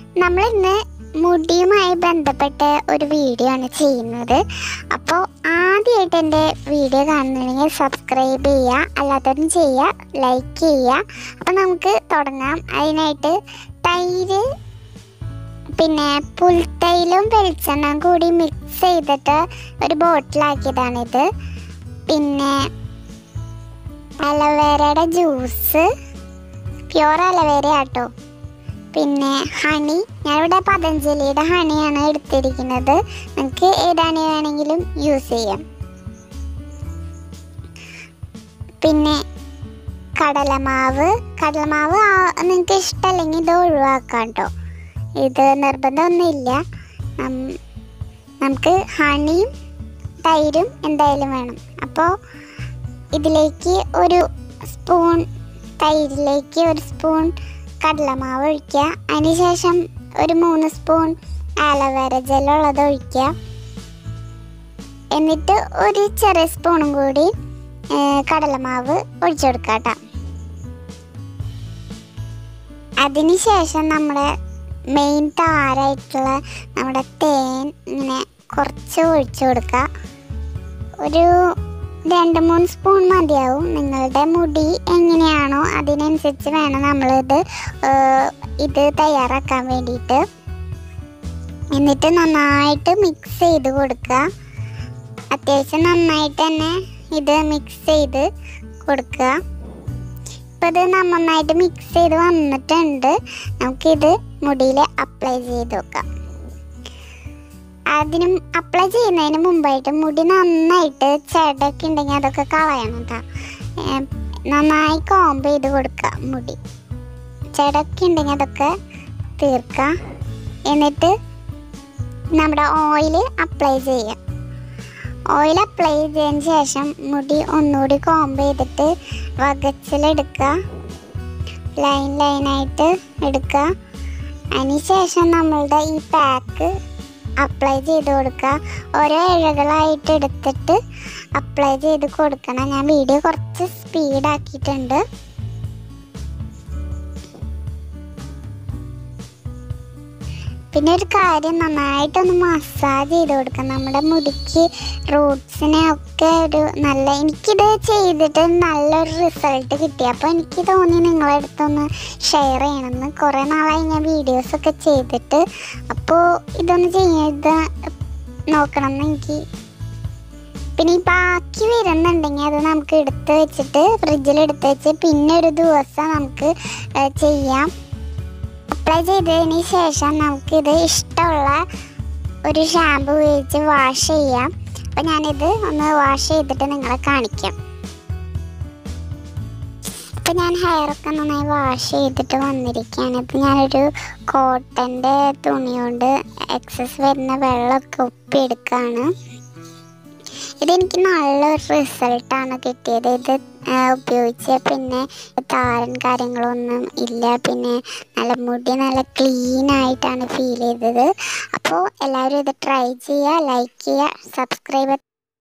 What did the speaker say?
നമ്മൾ ഇന്ന് മുടിയുമായി ബന്ധപ്പെട്ട ഒരു വീഡിയോ ആണ് ചെയ്യുന്നത് അപ്പോൾ ആദ്യമായിട്ട് എൻ്റെ വീഡിയോ കാണുന്നുണ്ടെങ്കിൽ സബ്സ്ക്രൈബ് ചെയ്യുക അല്ലാത്തവരും ചെയ്യുക ലൈക്ക് ചെയ്യുക അപ്പോൾ നമുക്ക് തുടങ്ങാം അതിനായിട്ട് തൈര് പിന്നെ പുൽത്തൈലും വെളിച്ചെണ്ണയും കൂടി മിക്സ് ചെയ്തിട്ട് ഒരു ബോട്ടിലാക്കിയതാണിത് പിന്നെ അലവേരയുടെ ജ്യൂസ് പ്യുവർ അലവേര ആട്ടോ പിന്നെ ഹണി ഞാനിവിടെ പതഞ്ജലിയുടെ ഹണിയാണ് എടുത്തിരിക്കുന്നത് നിങ്ങൾക്ക് ഏത് ഹണി വേണമെങ്കിലും യൂസ് ചെയ്യാം പിന്നെ കടലമാവ് കടലമാവ് നിങ്ങൾക്ക് ഇഷ്ടമല്ലെങ്കിൽ ഇത് ഒഴിവാക്കാം കേട്ടോ ഇത് നിർബന്ധമൊന്നുമില്ല നം- നമുക്ക് ഹണിയും തൈരും എന്തായാലും വേണം അപ്പോൾ ഇതിലേക്ക് ഒരു സ്പൂൺ തൈരിലേക്ക് ഒരു സ്പൂൺ കടലമാവ് ഒഴിക്കുക അതിനുശേഷം ഒരു മൂന്ന് സ്പൂൺ ആലോവേര ജെല്ലുള്ളത് ഒഴിക്കുക എന്നിട്ട് ഒരു ചെറിയ സ്പൂണും കൂടി ഏ, കടലമാവ് ഒഴിച്ചു കൊടുക്കുക കേട്ടോ അതിനുശേഷം നമ്മുടെ മെയിൻ താരായിട്ടുള്ള നമ്മുടെ തേൻ ഇങ്ങനെ കുറച്ച് ഒഴിച്ചു കൊടുക്കുക ഒരു രണ്ട് മൂന്ന് സ്പൂൺ മതിയാവും നിങ്ങളുടെ മുടി എങ്ങനെയാണോ അതിനനുസരിച്ച് വേണം നമ്മളിത് ഏഹ്, ഇത് തയ്യാറാക്കാൻ വേണ്ടിയിട്ട് എന്നിട്ട് നന്നായിട്ട് മിക്സ് ചെയ്ത് കൊടുക്കുക അത്യാവശ്യം നന്നായിട്ട് തന്നെ ഇത് മിക്സ് ചെയ്ത് കൊടുക്കുക ഇപ്പം ഇത് നന്നായിട്ട് മിക്സ് ചെയ്ത് വന്നിട്ടുണ്ട് നമുക്കിത് മുടിയിൽ അപ്ലൈ ചെയ്ത് നോക്കാം അതിനും അപ്ലൈ ചെയ്യുന്നതിന് മുമ്പായിട്ട് മുടി നന്നായിട്ട് ചെടൊക്കെ ഉണ്ടെങ്കിൽ അതൊക്കെ കളയണം കേട്ടോ നന്നായി കോംബ് ചെയ്ത് കൊടുക്കുക മുടി ചെടൊക്കെ ഉണ്ടെങ്കിൽ അതൊക്കെ തീർക്കുക എന്നിട്ട് നമ്മുടെ ഓയിൽ അപ്ലൈ ചെയ്യുക ഓയിൽ അപ്ലൈ ചെയ്തതിന് ശേഷം മുടി ഒന്നുകൂടി കോംബ് ചെയ്തിട്ട് വകച്ചിലെടുക്കുക ലൈൻ ലൈനായിട്ട് എടുക്കുക അതിന് ശേഷം നമ്മളുടെ ഈ പാക്ക് അപ്ലൈ ചെയ്ത് കൊടുക്കുക ഓരോ ഇഴകളായിട്ട് എടുത്തിട്ട് അപ്ലൈ ചെയ്ത് കൊടുക്കണം ഞാൻ വീഡിയോ കുറച്ച് സ്പീഡാക്കിയിട്ടുണ്ട് പിന്നെ ഒരു കാര്യം നന്നായിട്ടൊന്ന് മസാജ് ചെയ്ത് കൊടുക്കാം നമ്മുടെ മുടിക്ക് റൂട്ട്സിനെ ഒക്കെ ഒരു നല്ല എനിക്കിത് ചെയ്തിട്ട് നല്ലൊരു റിസൾട്ട് കിട്ടി അപ്പോൾ എനിക്ക് തോന്നി നിങ്ങളെ അടുത്തൊന്ന് ഷെയർ ചെയ്യണമെന്ന് കുറേ നാളായി ഞാൻ വീഡിയോസൊക്കെ ചെയ്തിട്ട് അപ്പോൾ ഇതൊന്ന് ചെയ്ത് നോക്കണം എന്ന് എനിക്ക് പിന്നെ ഈ ബാക്കി വരുന്നുണ്ടെങ്കിൽ അത് നമുക്ക് എടുത്ത് വെച്ചിട്ട് ഫ്രിഡ്ജിൽ എടുത്ത് വെച്ച് പിന്നെ ഒരു ദിവസം നമുക്ക് ഏ, ചെയ്യാം അപ്ലൈ ചെയ്തതിന് ശേഷം നമുക്കിത് ഇഷ്ടമുള്ള ഒരു ഷാമ്പു ഉപയോഗിച്ച് വാഷ് ചെയ്യാം അപ്പം ഞാനിത് ഒന്ന് വാഷ് ചെയ്തിട്ട് നിങ്ങളെ കാണിക്കാം ഇപ്പം ഞാൻ ഹെയറൊക്കെ നന്നായി വാഷ് ചെയ്തിട്ട് വന്നിരിക്കുകയാണ് ഇപ്പം ഞാനൊരു കോട്ടൻ്റെ തുണി കൊണ്ട് എക്സസ് വരുന്ന വെള്ളമൊക്കെ ഒപ്പിയെടുക്കുകയാണ് ഇതെനിക്ക് നല്ലൊരു റിസൾട്ടാണ് കിട്ടിയത് ഇത് ആ, ഉപയോഗിച്ച് പിന്നെ താരൻ കാര്യങ്ങളൊന്നും ഇല്ല പിന്നെ നല്ല മുടി നല്ല ക്ലീൻ ആയിട്ടാണ് ഫീൽ ചെയ്തത് അപ്പോൾ എല്ലാവരും ഇത് ട്രൈ ചെയ്യുക ലൈക്ക് ചെയ്യുക സബ്സ്ക്രൈബ്